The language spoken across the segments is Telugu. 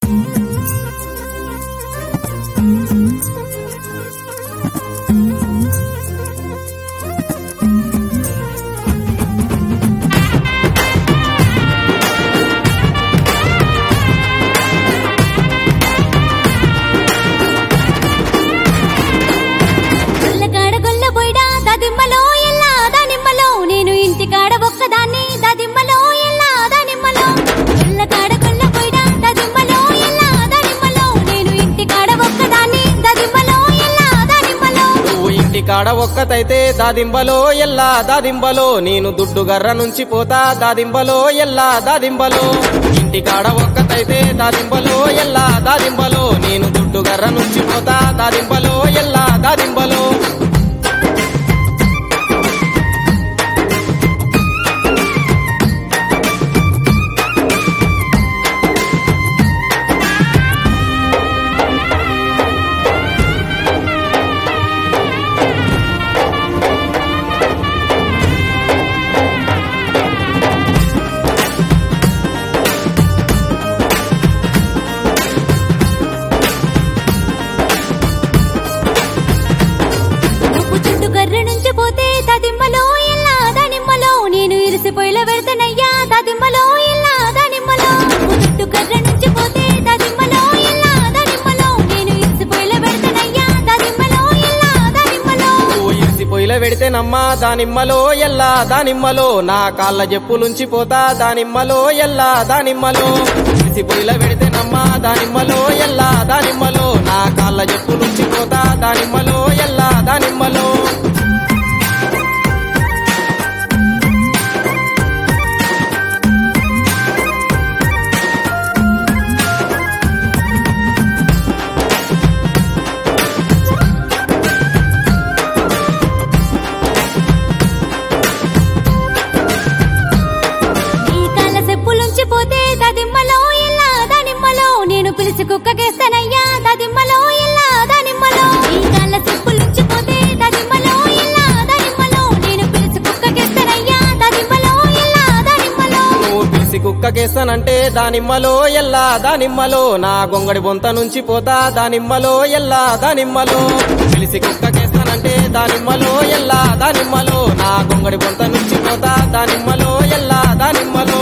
గొల్లకాడ గొల్ల బొయ్డా దదిమ్మలో ఎల్లా దానిమ్మలో నేను ఇంటికాడ ఒక్కదాన్ని దదిమ్మలో ఎల్లా దానిమ్మలో గొల్లకాడ గొల్ల బొయ్డా దదిమ్మలో ఎల్లా దానిమ్మలో నేను ఇంటికాడ ఒక్కదాన్ని దదిమ్మలో ఎల్లా దానిమ్మలో నువ్వు ఇంటికాడ ఒక్కతైతే దాదింబలో ఎల్లా దాదింబలో నేను దుడ్డు గర్ర నుంచి పోతా దాదింబలో ఎల్లా దాదింబలో ఇంటికాడ ఒక్కతైతే దాదింబలో ఎల్లా దాదింబలో నేను దుడ్డు గర్ర నుంచి పోతా దాదింబలో ఎల్లా దాదింబలో నువ్వు చుట్టు కర్ర నుంచి పోతే దదిమ్మలో ఎల్లా దానిమ్మలో నేను ఇరిసిపోయిల వెళ్తానయ్యా దదిమ్మలో ఎల్లా దానిమ్మలో నువ్వు చుట్టు కర్ర నుంచి పోతే దదిమ్మలో ఎల్లా దానిమ్మలో నేను ఇరిసిపోయిల వెళ్తానయ్యా దదిమ్మలో ఎల్లా దానిమ్మలో నువ్వు ఇసి పొయ్యిల పెడితేనమ్మా దానిమ్మలో ఎల్లా దానిమ్మలో నా కాళ్ళ చెప్పులుంచి పోతా దానిమ్మలో ఎల్లా దానిమ్మలో ఇసి పొయ్యిల పెడితేనమ్మా దానిమ్మలో ఎల్లా దానిమ్మలో నా కాళ్ళ చెప్పులుంచి పోతా దానిమ్మలో ఎల్లా దానిమ్మలో నీ కాళ్ళ చెప్పులుంచి పోతే దదిమ్మలో ఎల్లా దానిమ్మలో నేను పిలిచి కుక్కకేస్తానయ్యా దదిమ్మలో ఎల్లా దానిమ్మలో నీ కాళ్ళ చెప్పులుంచి పోతే దదిమ్మలో ఎల్లా దానిమ్మలో నేను పిలిచి కుక్కకేస్తానయ్యా దదిమ్మలో ఎల్లా దానిమ్మలో నువ్వు పిలిసి కుక్కకేస్తానంటే దానిమ్మలో ఎల్లా దానిమ్మలో నా గొంగడి బొంత నుంచి పోతా దానిమ్మలో ఎల్లా దానిమ్మలో పిలిసి కుక్కకేస్తానంటే దానిమ్మలో ఎల్లా దానిమ్మలో నా గొంగడి బొంత నుంచి పోతా దానిమ్మలో ఎల్లా దానిమ్మలో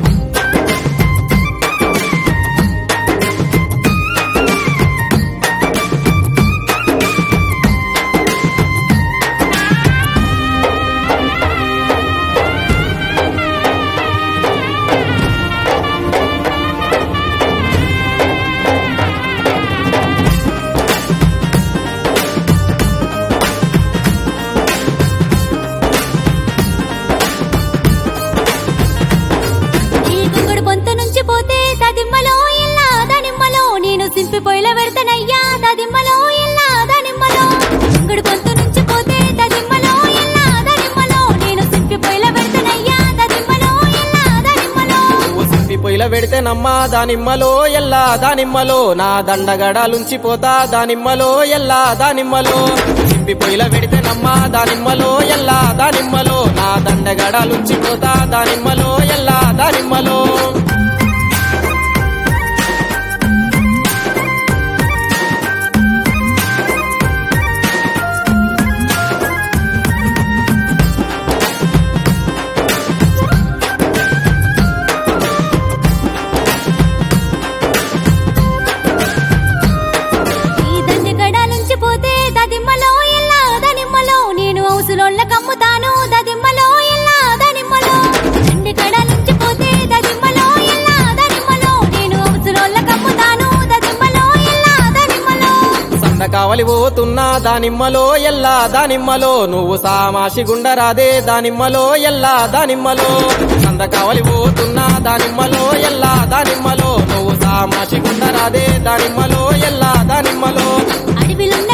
ఈ గుంగుడు పొంత నుంచి పోతే దదిమ్మలో ఎల్లా దానిమ్మలో నేను సింపి పొయ్యిల పెడతానయ్యా దదిమ్మలో ఎల్లా దానిమ్మలో గుంగుడు పొంత నుంచి పోతే దదిమ్మలో ఎల్లా దానిమ్మలో నేను సింపి పొయ్యిల పెడతానయ్యా దదిమ్మలో ఎల్లా దానిమ్మలో నువ్వు సింపి పొయ్యిల పెడితేనమ్మా దానిమ్మలో ఎల్లా దానిమ్మలో నా దండగడాలుంచి పోతా దానిమ్మలో ఎల్లా దానిమ్మలో సింపి పొయ్యిల పెడితేనమ్మా దానిమ్మలో ఎల్లా దానిమ్మలో నా దండగడాలుంచి పోతా దానిమ్మలో ఎల్లా దానిమ్మలో ఈ దండగడ నుంచి పోతే దదిమ్మలో ఎల్లా దానిమ్మలో నేను ఔసులోళ్ళ కమ్ముతాను దదిమ్మలో ఎల్లా దానిమ్మలో దండగడ నుంచి పోతే దదిమ్మలో ఎల్లా దానిమ్మలో నేను ఔసులోళ్ళ కమ్ముతాను దదిమ్మలో ఎల్లా దానిమ్మలో సంద కావలి పోతున్నా దానిమ్మలో ఎల్లా దానిమ్మలో నువ్వు సామాషి గుండరాదే దానిమ్మలో ఎల్లా దానిమ్మలో సంద కావలి పోతున్నా దానిమ్మలో ఎల్లా దానిమ్మలో నువ్వు సామాషి గుండరాదే దానిమ్మలో ఎల్లా దానిమ్మలో అడవిలున్న